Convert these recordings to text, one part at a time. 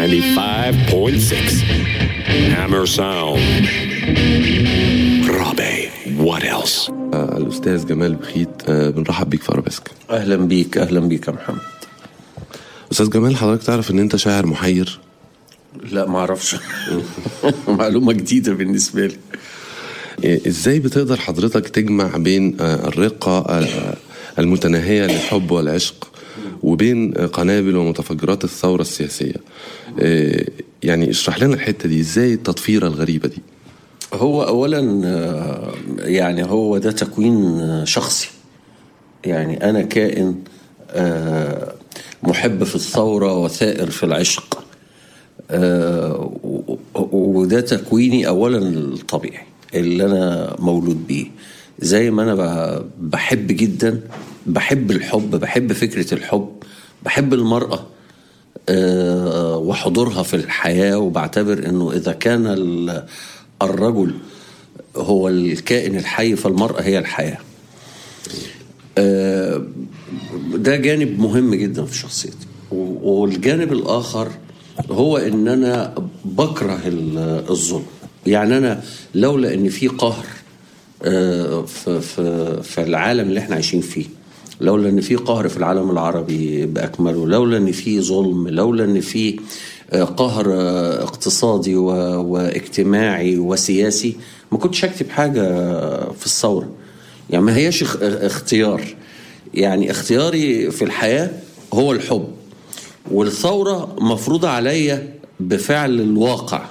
95.6 Hammer Sound Robbie what else آه، الأستاذ جمال بخيت آه، بنرحب بيك في أرابيسك اهلا بيك اهلا بيك يا محمد أستاذ جمال حضرتك تعرف إن أنت شاعر محير لا ما اعرفش معلومه جديده بالنسبه لي آه، إزاي بتقدر حضرتك تجمع بين آه، الرقة آه، المتناهية للحب والعشق وبين آه، قنابل ومتفجرات الثورة السياسية آه، يعني اشرح لنا الحتة دي إزاي التطفيرة الغريبة دي هو اولا آه، يعني هو ده تكوين آه، شخصي يعني انا كائن آه، محب في الثوره وثائر في العشق آه، و- و- وده تكويني اولا الطبيعي اللي انا مولود بيه زي ما انا ب- بحب جدا بحب الحب بحب فكره الحب بحب المراه آه، وحضورها في الحياة وبعتبر أنه إذا كان ال- الرجل هو الكائن الحي فالمرأة هي الحياة آه، ده جانب مهم جدا في شخصيتي و- والجانب الآخر هو أن أنا بكره ال- الظلم يعني أنا لولا أن في قهر آه، في, في, في العالم اللي احنا عايشين فيه لولا ان في قهر في العالم العربي باكمله لولا ان في ظلم لولا ان في آه، قهر آه، اقتصادي و- واجتماعي وسياسي ما كنتش هكتب حاجه في الثوره يعني ما هياش اخ- اختيار يعني اختياري في الحياه هو الحب والثوره مفروضه عليا بفعل الواقع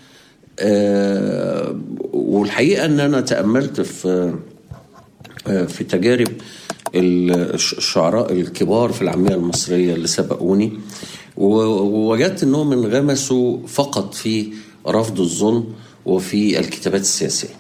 آه، والحقيقه ان انا تاملت في آه، في تجارب الش- الشعراء الكبار في العاميه المصريه اللي سبقوني و- ووجدت انهم انغمسوا فقط في رفض الظلم وفي الكتابات السياسيه.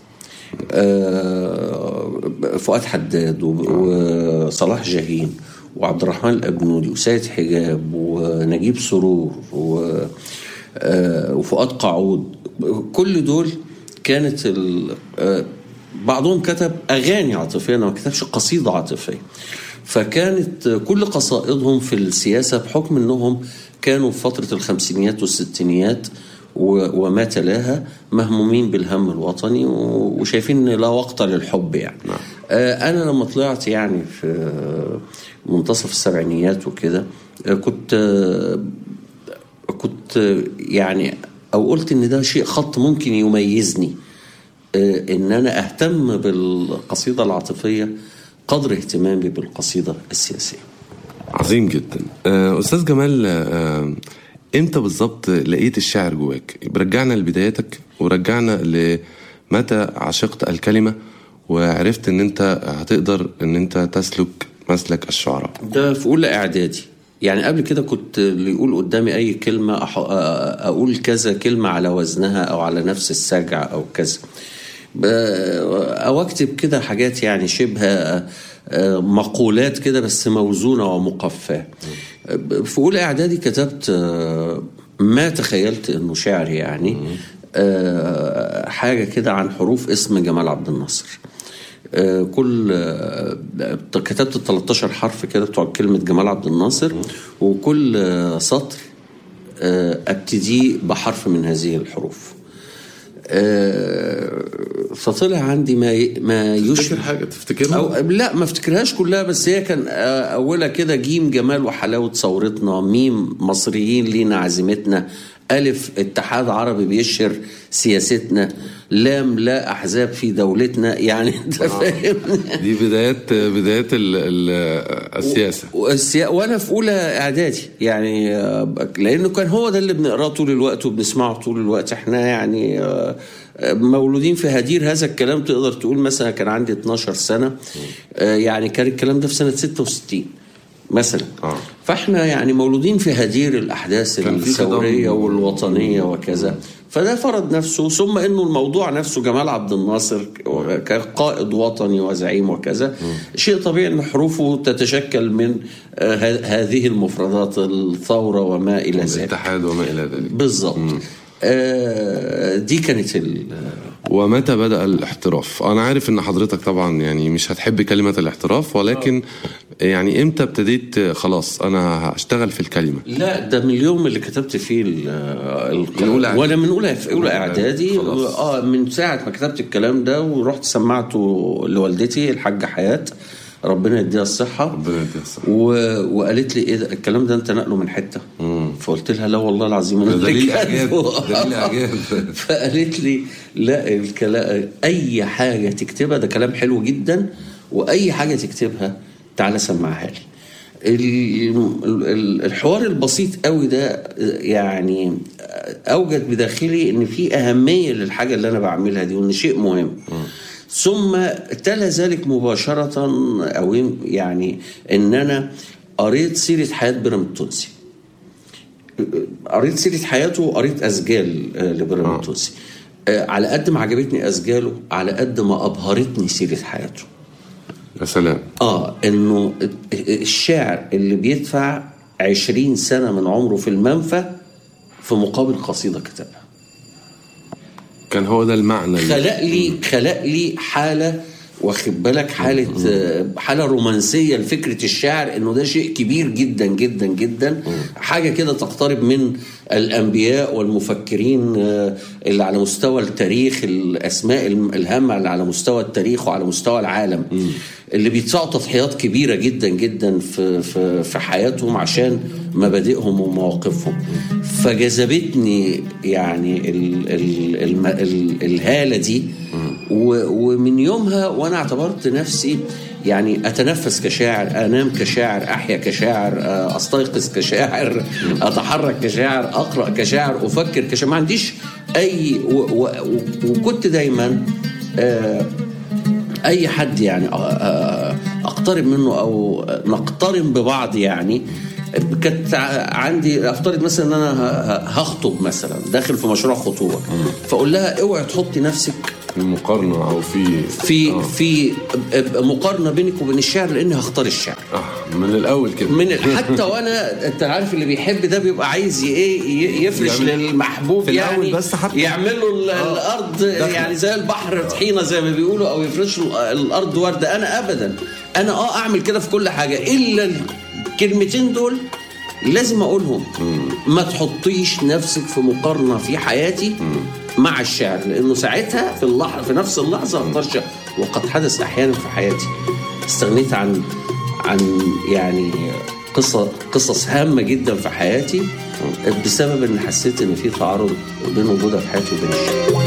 آه، فؤاد حداد و- وصلاح جاهين وعبد الرحمن الابنودي وسيد حجاب ونجيب سرور و آه، وفؤاد قعود كل دول كانت ال- آه، بعضهم كتب اغاني عاطفيه ما كتبش قصيده عاطفيه فكانت كل قصائدهم في السياسه بحكم انهم كانوا في فتره الخمسينيات والستينيات و- وما تلاها مهمومين بالهم الوطني و- وشايفين ان لا وقت للحب يعني آه، انا لما طلعت يعني في منتصف السبعينيات وكده آه، كنت آه، كنت يعني او قلت ان ده شيء خط ممكن يميزني آه، ان انا اهتم بالقصيده العاطفيه قدر اهتمامي بالقصيده السياسيه عظيم جدا آه، أستاذ جمال آه، إمتى بالظبط لقيت الشعر جواك برجعنا لبدايتك ورجعنا لمتى عشقت الكلمة وعرفت ان انت هتقدر ان انت تسلك مسلك الشعراء ده في اولى اعدادي يعني قبل كده كنت اللي يقول قدامي اي كلمه أح- اقول كذا كلمه على وزنها او على نفس السجع او كذا ب- او اكتب كده حاجات يعني شبه آه، مقولات كده بس موزونه ومقفاه في اولى اعدادي كتبت آه، ما تخيلت انه شعر يعني آه، حاجه كده عن حروف اسم جمال عبد الناصر آه، كل آه، كتبت ال 13 حرف كده بتوع كلمة جمال عبد الناصر وكل آه، سطر آه، ابتديه بحرف من هذه الحروف آه، فطلع عندي ما ي- ما يشبه تفتكر حاجة تفتكرها؟ أو لا ما افتكرهاش كلها بس هي كان آه، اولها كده جيم جمال وحلاوه ثورتنا ميم مصريين لينا عزيمتنا الف اتحاد عربي بيشهر سياستنا لام لا احزاب في دولتنا يعني انت فاهم دي بدايات بدايات ال ال السياسة والسيا- وانا في اولى اعدادي يعني آه، لانه كان هو ده اللي بنقراه طول الوقت وبنسمعه طول الوقت احنا يعني آه، آه، مولودين في هدير هذا الكلام تقدر تقول مثلا كان عندي 12 سنه آه، يعني كان الكلام ده في سنه 66 مثلا آه. فاحنا يعني مولودين في هدير الاحداث كان في الثوريه تضامن. والوطنيه وكذا فده فرض نفسه ثم انه الموضوع نفسه جمال عبد الناصر كقائد وطني وزعيم وكذا شيء طبيعي ان حروفه تتشكل من آه، ه- هذه المفردات الثوره وما الى ذلك الاتحاد وما إلى ذلك بالضبط آه، دي كانت ال- ومتى بدأ الاحتراف؟ أنا عارف إن حضرتك طبعا يعني مش هتحب كلمة الاحتراف ولكن يعني امتى ابتديت خلاص انا هشتغل في الكلمه لا ده من اليوم اللي كتبت فيه ال ال من أولى إعدادي. وانا من اولى في اولى اعدادي خلاص. اه من ساعه ما كتبت الكلام ده ورحت سمعته لوالدتي الحاجه حياه ربنا يديها الصحه ربنا يديها الصحة. و... وقالت لي ايه ده الكلام ده انت نقله من حته فقلت لها لا والله العظيم انا ده اللي دليل إعجاب. كاتبه. دليل إعجاب. فقالت لي لا الكلام اي حاجه تكتبها ده كلام حلو جدا واي حاجه تكتبها تعالى سمعها لي ال- ال- الحوار البسيط قوي ده يعني اوجد بداخلي ان في اهميه للحاجه اللي انا بعملها دي وان شيء مهم ثم تلا ذلك مباشره او يعني ان انا قريت سيره حياه بيرام التونسي قريت سيره حياته وقريت اسجال آه، لبرام آه. التونسي آه، على قد ما عجبتني اسجاله على قد ما ابهرتني سيره حياته يا سلام اه انه الشاعر اللي بيدفع عشرين سنة من عمره في المنفى في مقابل قصيدة كتبها كان هو ده المعنى اللي- خلق لي خلق لي حالة واخد بالك حالة آه، حالة رومانسية لفكرة الشعر انه ده شيء كبير جدا جدا جدا حاجة كده تقترب من الانبياء والمفكرين آه، اللي على مستوى التاريخ الاسماء الم- الهامة اللي على مستوى التاريخ وعلى مستوى العالم اللي بيدفعوا تضحيات كبيرة جدا جدا في في في حياتهم عشان مبادئهم ومواقفهم فجذبتني يعني ال ال ال ال الهالة دي و- ومن يومها وانا اعتبرت نفسي يعني اتنفس كشاعر انام كشاعر احيا كشاعر آه، استيقظ كشاعر اتحرك كشاعر اقرا كشاعر افكر كشاعر ما عنديش اي و و وكنت دايما آه، اي حد يعني آه، آه، اقترب منه او نقترن ببعض يعني كانت ع- عندي افترض مثلا ان انا ه- ه- هخطب مثلا داخل في مشروع خطوبه فاقول لها اوعي تحطي نفسك في مقارنه او في في آه. في مقارنه بينك وبين الشعر لاني هختار الشعر آه. من الاول كده من ال- حتى وانا انت عارف اللي بيحب ده بيبقى عايز ي- ايه ي- يفرش يعمل- للمحبوب في الأول يعني بس حتى. يعمل له ال- آه. الارض دخل. يعني زي البحر طحينه زي ما بيقولوا او يفرش له الارض ورده انا ابدا انا اه اعمل كده في كل حاجه الا الكلمتين دول لازم اقولهم ما تحطيش نفسك في مقارنه في حياتي مع الشعر لانه ساعتها في اللحظه في نفس اللحظه اختار شعر وقد حدث احيانا في حياتي استغنيت عن عن يعني قصة قصص هامة جدا في حياتي بسبب ان حسيت ان في تعارض بين وجودها في حياتي وبين الشعر